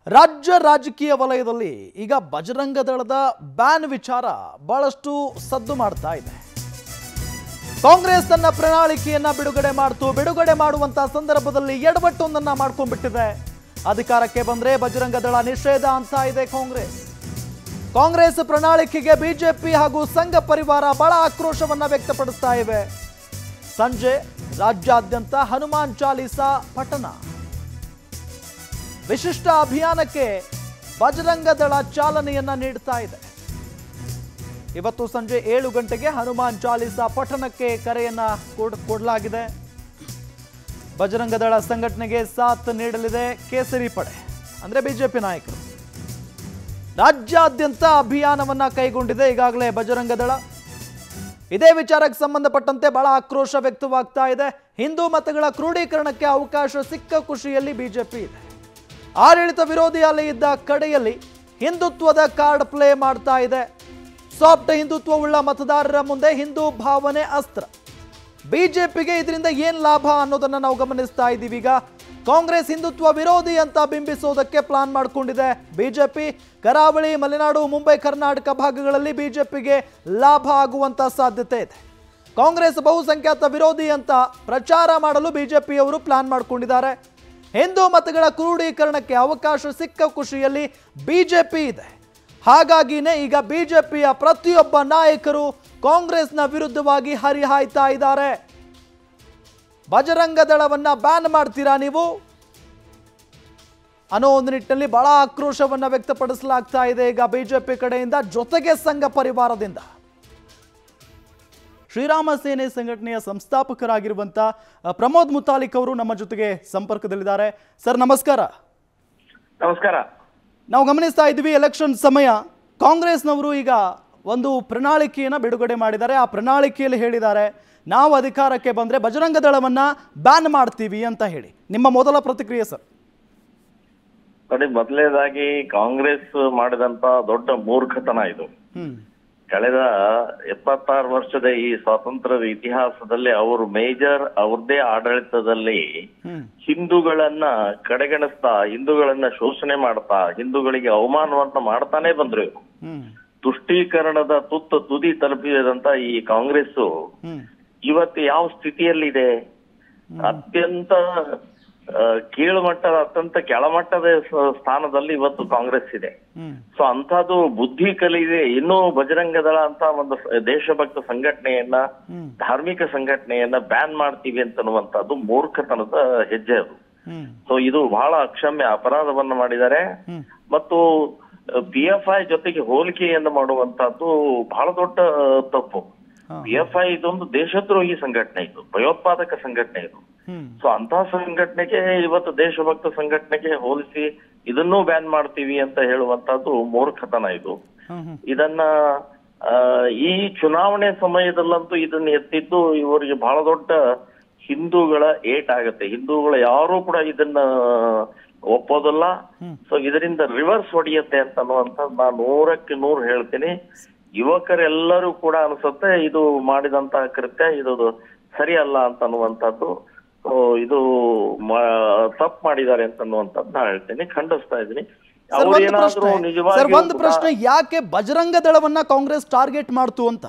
ರಾಜ್ಯ ರಾಜಕೀಯ ವಲಯದಲ್ಲಿ ಈಗ ಬಜರಂಗ ದಳದ ಬ್ಯಾನ್ ವಿಚಾರ ಬಹಳಷ್ಟು ಸದ್ದು ಮಾಡ್ತಾ ಇದೆ ಕಾಂಗ್ರೆಸ್ ತನ್ನ ಪ್ರಣಾಳಿಕೆಯನ್ನ ಬಿಡುಗಡೆ ಮಾಡ್ತು ಬಿಡುಗಡೆ ಮಾಡುವಂತ ಸಂದರ್ಭದಲ್ಲಿ ಎಡವಟ್ಟೊಂದನ್ನ ಮಾಡ್ಕೊಂಡ್ಬಿಟ್ಟಿದೆ ಅಧಿಕಾರಕ್ಕೆ ಬಂದ್ರೆ ಬಜರಂಗ ದಳ ನಿಷೇಧ ಅಂತ ಇದೆ ಕಾಂಗ್ರೆಸ್ ಕಾಂಗ್ರೆಸ್ ಪ್ರಣಾಳಿಕೆಗೆ ಬಿಜೆಪಿ ಹಾಗೂ ಸಂಘ ಪರಿವಾರ ಬಹಳ ಆಕ್ರೋಶವನ್ನ ವ್ಯಕ್ತಪಡಿಸ್ತಾ ಇವೆ ಸಂಜೆ ರಾಜ್ಯಾದ್ಯಂತ ಹನುಮಾನ್ ಚಾಲೀಸಾ ಪಠಣ ವಿಶಿಷ್ಟ ಅಭಿಯಾನಕ್ಕೆ ಬಜರಂಗ ದಳ ಚಾಲನೆಯನ್ನ ನೀಡ್ತಾ ಇದೆ ಇವತ್ತು ಸಂಜೆ ಏಳು ಗಂಟೆಗೆ ಹನುಮಾನ್ ಚಾಲೀಸಾ ಪಠಣಕ್ಕೆ ಕರೆಯನ್ನ ಕೊಡ್ ಕೊಡಲಾಗಿದೆ ಬಜರಂಗ ದಳ ಸಂಘಟನೆಗೆ ಸಾಥ್ ನೀಡಲಿದೆ ಕೇಸರಿ ಪಡೆ ಅಂದ್ರೆ ಬಿಜೆಪಿ ನಾಯಕರು ರಾಜ್ಯಾದ್ಯಂತ ಅಭಿಯಾನವನ್ನ ಕೈಗೊಂಡಿದೆ ಈಗಾಗಲೇ ಬಜರಂಗ ದಳ ಇದೇ ವಿಚಾರಕ್ಕೆ ಸಂಬಂಧಪಟ್ಟಂತೆ ಬಹಳ ಆಕ್ರೋಶ ವ್ಯಕ್ತವಾಗ್ತಾ ಇದೆ ಹಿಂದೂ ಮತಗಳ ಕ್ರೋಢೀಕರಣಕ್ಕೆ ಅವಕಾಶ ಸಿಕ್ಕ ಖುಷಿಯಲ್ಲಿ ಬಿಜೆಪಿ ಇದೆ ಆಡಳಿತ ವಿರೋಧಿ ಅಲೆ ಇದ್ದ ಕಡೆಯಲ್ಲಿ ಹಿಂದುತ್ವದ ಕಾರ್ಡ್ ಪ್ಲೇ ಮಾಡ್ತಾ ಇದೆ ಸಾಫ್ಟ್ ಹಿಂದುತ್ವವುಳ್ಳ ಮತದಾರರ ಮುಂದೆ ಹಿಂದೂ ಭಾವನೆ ಅಸ್ತ್ರ ಬಿಜೆಪಿಗೆ ಇದರಿಂದ ಏನ್ ಲಾಭ ಅನ್ನೋದನ್ನ ನಾವು ಗಮನಿಸ್ತಾ ಇದ್ದೀವಿ ಈಗ ಕಾಂಗ್ರೆಸ್ ಹಿಂದುತ್ವ ವಿರೋಧಿ ಅಂತ ಬಿಂಬಿಸೋದಕ್ಕೆ ಪ್ಲಾನ್ ಮಾಡಿಕೊಂಡಿದೆ ಬಿಜೆಪಿ ಕರಾವಳಿ ಮಲೆನಾಡು ಮುಂಬೈ ಕರ್ನಾಟಕ ಭಾಗಗಳಲ್ಲಿ ಬಿಜೆಪಿಗೆ ಲಾಭ ಆಗುವಂತ ಸಾಧ್ಯತೆ ಇದೆ ಕಾಂಗ್ರೆಸ್ ಬಹುಸಂಖ್ಯಾತ ವಿರೋಧಿ ಅಂತ ಪ್ರಚಾರ ಮಾಡಲು ಬಿಜೆಪಿಯವರು ಪ್ಲಾನ್ ಮಾಡಿಕೊಂಡಿದ್ದಾರೆ ಹಿಂದೂ ಮತಗಳ ಕ್ರೋಢೀಕರಣಕ್ಕೆ ಅವಕಾಶ ಸಿಕ್ಕ ಖುಷಿಯಲ್ಲಿ ಬಿಜೆಪಿ ಇದೆ ಹಾಗಾಗಿನೇ ಈಗ ಬಿಜೆಪಿಯ ಪ್ರತಿಯೊಬ್ಬ ನಾಯಕರು ಕಾಂಗ್ರೆಸ್ನ ವಿರುದ್ಧವಾಗಿ ಹರಿಹಾಯ್ತಾ ಇದ್ದಾರೆ ಬಜರಂಗ ದಳವನ್ನ ಬ್ಯಾನ್ ಮಾಡ್ತೀರಾ ನೀವು ಅನ್ನೋ ಒಂದು ನಿಟ್ಟಿನಲ್ಲಿ ಬಹಳ ಆಕ್ರೋಶವನ್ನ ವ್ಯಕ್ತಪಡಿಸಲಾಗ್ತಾ ಇದೆ ಈಗ ಬಿಜೆಪಿ ಕಡೆಯಿಂದ ಜೊತೆಗೆ ಸಂಘ ಪರಿವಾರದಿಂದ ಶ್ರೀರಾಮ ಸೇನೆ ಸಂಘಟನೆಯ ಸಂಸ್ಥಾಪಕರಾಗಿರುವಂತ ಅ, ಪ್ರಮೋದ್ ಮುತಾಲಿಕ್ ಅವರು ನಮ್ಮ ಜೊತೆಗೆ ಸಂಪರ್ಕದಲ್ಲಿದ್ದಾರೆ ಸರ್ ನಮಸ್ಕಾರ ನಮಸ್ಕಾರ ನಾವು ಗಮನಿಸ್ತಾ ಇದ್ವಿ ಎಲೆಕ್ಷನ್ ಸಮಯ ಕಾಂಗ್ರೆಸ್ನವರು ಈಗ ಒಂದು ಪ್ರಣಾಳಿಕೆಯನ್ನು ಬಿಡುಗಡೆ ಮಾಡಿದ್ದಾರೆ ಆ ಪ್ರಣಾಳಿಕೆಯಲ್ಲಿ ಹೇಳಿದ್ದಾರೆ ನಾವು ಅಧಿಕಾರಕ್ಕೆ ಬಂದರೆ ಬಜರಂಗ ದಳವನ್ನ ಬ್ಯಾನ್ ಮಾಡ್ತೀವಿ ಅಂತ ಹೇಳಿ ನಿಮ್ಮ ಮೊದಲ ಪ್ರತಿಕ್ರಿಯೆ ಸರ್ ನೋಡಿ ಮೊದಲನೇದಾಗಿ ಕಾಂಗ್ರೆಸ್ ಮಾಡಿದಂತ ದೊಡ್ಡ ಮೂರ್ಖತನ ಇದು ಹ್ಮ್ ಕಳೆದ ಎಪ್ಪತ್ತಾರು ವರ್ಷದ ಈ ಸ್ವಾತಂತ್ರ್ಯದ ಇತಿಹಾಸದಲ್ಲಿ ಅವರು ಮೇಜರ್ ಅವ್ರದೇ ಆಡಳಿತದಲ್ಲಿ ಹ್ಮ್ ಹಿಂದೂಗಳನ್ನ ಕಡೆಗಣಿಸ್ತಾ ಹಿಂದೂಗಳನ್ನ ಶೋಷಣೆ ಮಾಡ್ತಾ ಹಿಂದೂಗಳಿಗೆ ಅವಮಾನವನ್ನ ಮಾಡ್ತಾನೆ ಬಂದ್ರು ಇವ್ರು. ಹ್ಮ್ ತುಷ್ಟೀಕರಣದ ತುತ್ತ ತುದಿ ತಲುಪಿದಂತ ಈ ಕಾಂಗ್ರೆಸ್ ಹ್ಮ್ ಇವತ್ತು ಯಾವ ಸ್ಥಿತಿಯಲ್ಲಿದೆ ಅತ್ಯಂತ ಆ, ಕೀಳುಮಟ್ಟದ ಅತ್ಯಂತ ಕೆಳಮಟ್ಟದ ಸ- ಸ್ಥಾನದಲ್ಲಿ ಇವತ್ತು ಕಾಂಗ್ರೆಸ್ ಇದೆ ಹ್ಮ್ ಸೊ ಅಂತದ್ದು ಬುದ್ಧಿ ಕಲಿದೆ ಇನ್ನೂ ಬಜರಂಗ ದಳ ಅಂತ ಒಂದು ಸ- ದೇಶಭಕ್ತ ಸಂಘಟನೆಯನ್ನ ಹ್ಮ್ ಧಾರ್ಮಿಕ ಸಂಘಟನೆಯನ್ನ ಬ್ಯಾನ್ ಮಾಡ್ತೀವಿ ಅಂತನ್ನುವಂಥದ್ದು ಮೂರ್ಖತನದ ಹೆಜ್ಜೆ ಅದು ಹ್ಮ್ ಸೊ ಇದು ಬಹಳ ಅಕ್ಷಮ್ಯ ಅಪರಾಧವನ್ನ ಮಾಡಿದ್ದಾರೆ ಹ್ಮ್ ಮತ್ತು ಪಿ ಎಫ್ ಐ ಜೊತೆಗೆ ಹೋಲಿಕೆಯನ್ನು ಮಾಡುವಂತಹದ್ದು ಬಹಳ ದೊಡ್ಡ ತಪ್ಪು ಹಾ. ಪಿ ಎಫ್ ಐ ಇದೊಂದು ದೇಶದ್ರೋಹಿ ಸಂಘಟನೆ ಇದು ಭಯೋತ್ಪಾದಕ ಸಂಘಟನೆ ಇದು ಹ್ಮ್ ಸೊ ಅಂತಹ ಸಂಘಟನೆಗೆ ಇವತ್ತು ದೇಶಭಕ್ತ ಸಂಘಟನೆಗೆ ಹೋಲಿಸಿ ಇದನ್ನೂ ಬ್ಯಾನ್ ಮಾಡ್ತೀವಿ ಅಂತ ಹೇಳುವಂತಹದ್ದು ಮೂರ್ಖತನ ಇದು ಹ್ಮ್ ಹ್ಮ್ ಇದನ್ನ ಆ, ಈ ಚುನಾವಣೆ ಸಮಯದಲ್ಲಂತೂ ಇದನ್ನ ಎತ್ತಿದ್ದು ಇವರಿಗೆ ಬಹಳ ದೊಡ್ಡ ಹಿಂದೂಗಳ ಏಟ್ ಆಗತ್ತೆ ಹಿಂದೂಗಳು ಯಾರು ಕೂಡ ಇದನ್ನ ಒಪ್ಪೋದಿಲ್ಲ ಸೊ ಇದರಿಂದ ರಿವರ್ಸ್ ಹೊಡೆಯುತ್ತೆ ಅಂತ ಅನ್ನುವಂಥದ್ದು ನಾನು ನೂರಕ್ಕೆ ನೂರು ಹೇಳ್ತೀನಿ ಯುವಕರೆಲ್ಲರೂ ಕೂಡ ಅನ್ಸುತ್ತೆ ಇದು ಮಾಡಿದಂತಹ ಕೃತ್ಯ ಇದು ಸರಿ ಅಲ್ಲ ಅಂತ ಅನ್ನುವಂಥದ್ದು ಸೊ ಇದು ತಪ್ಪು ಮಾಡಿದ್ದಾರೆ ಅಂತ ಅನ್ನುವಂಥದ್ದು ನಾನು ಹೇಳ್ತೀನಿ ಖಂಡಿಸ್ತಾ ಇದ್ದೀನಿ ಸರ್ ಅವ್ರು ಒಂದು ಏನಾದ್ರೂ ಪ್ರಶ್ನೆ ಸರ್ ನಿಜವಾಗಿ ಒಂದು ಪ್ರಶ್ನೆ ಯಾಕೆ ಬಜರಂಗ ದಳವನ್ನ ಕಾಂಗ್ರೆಸ್ ಟಾರ್ಗೆಟ್ ಮಾಡ್ತು ಅಂತ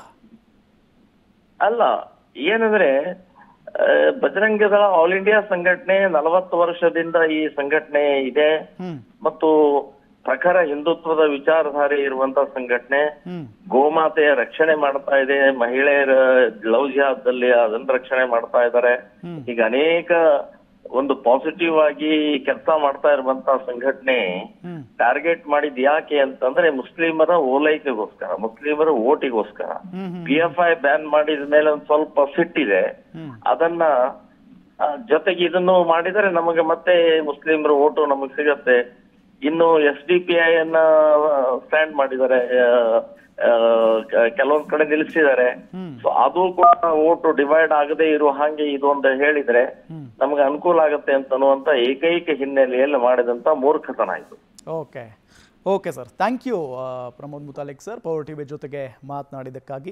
ಅಲ್ಲ ಏನಂದ್ರೆ ಆ, ಬಜರಂಗ ದಳ ಆಲ್ ಇಂಡಿಯಾ ಸಂಘಟನೆ ನಲವತ್ತು ವರ್ಷದಿಂದ ಈ ಸಂಘಟನೆ ಇದೆ ಹ್ಮ್ ಮತ್ತು ಪ್ರಖರ ಹಿಂದುತ್ವದ ವಿಚಾರಧಾರೆ ಇರುವಂತ ಸಂಘಟನೆ ಹ್ಮ್ ಗೋಮಾತೆಯ ರಕ್ಷಣೆ ಮಾಡ್ತಾ ಇದೆ ಮಹಿಳೆಯರ ಲವ್ ಜಿಹಾದ್ದಲ್ಲಿ ಅದನ್ನ ರಕ್ಷಣೆ ಮಾಡ್ತಾ ಇದ್ದಾರೆ ಹ್ಮ್. ಈಗ ಅನೇಕ ಒಂದು ಪಾಸಿಟಿವ್ ಆಗಿ ಕೆಲಸ ಮಾಡ್ತಾ ಇರುವಂತ ಸಂಘಟನೆ ಹ್ಮ್ ಟಾರ್ಗೆಟ್ ಮಾಡಿದ್ ಯಾಕೆ ಅಂತಂದ್ರೆ ಮುಸ್ಲಿಮರ ಓಲೈಕೆಗೋಸ್ಕರ ಮುಸ್ಲಿಮರ ಓಟಿಗೋಸ್ಕರ ಹ್ಮ್ ಹ್ಮ್ ಪಿ ಎಫ್ ಐ ಬ್ಯಾನ್ ಮಾಡಿದ ಮೇಲೆ ಒಂದ್ ಸ್ವಲ್ಪ ಸಿಟ್ಟಿದೆ ಹ್ಮ್ ಅದನ್ನ ಆ, ಜೊತೆಗೆ ಇದನ್ನು ಮಾಡಿದರೆ ನಮಗೆ ಮತ್ತೆ ಮುಸ್ಲಿಮರ ಓಟು ನಮಗೆ ಸಿಗತ್ತೆ ಇನ್ನು ಎಸ್ ಡಿ ಪಿ ಐ ಅನ್ನ ಸ್ಟ್ಯಾಂಡ್ ಮಾಡಿದ್ದಾರೆ ಆ, ಆ, ಕ- ಕೆಲವೊಂದ್ ಕಡೆ ನಿಲ್ಲಿಸಿದ್ದಾರೆ ಹ್ಮ್. ಸೊ ಅದು ಕೂಡ ಓಟು ಡಿವೈಡ್ ಆಗದೆ ಇರುವ ಹಾಗೆ ಇದೊಂದು ಹೇಳಿದ್ರೆ ಹ್ಮ್. ನಮ್ಗೆ ಅನುಕೂಲ ಆಗತ್ತೆ ಅಂತ ಅನ್ನುವಂತ ಏಕೈಕ ಹಿನ್ನೆಲೆಯಲ್ಲಿ ಮಾಡಿದಂತ ಮೂರ್ಖತನ ಇದು okay okay sir thank you Pramod Muthalik sir power TV ಜೊತೆಗೆ ಮಾತನಾಡಿದ್ದಕ್ಕಾಗಿ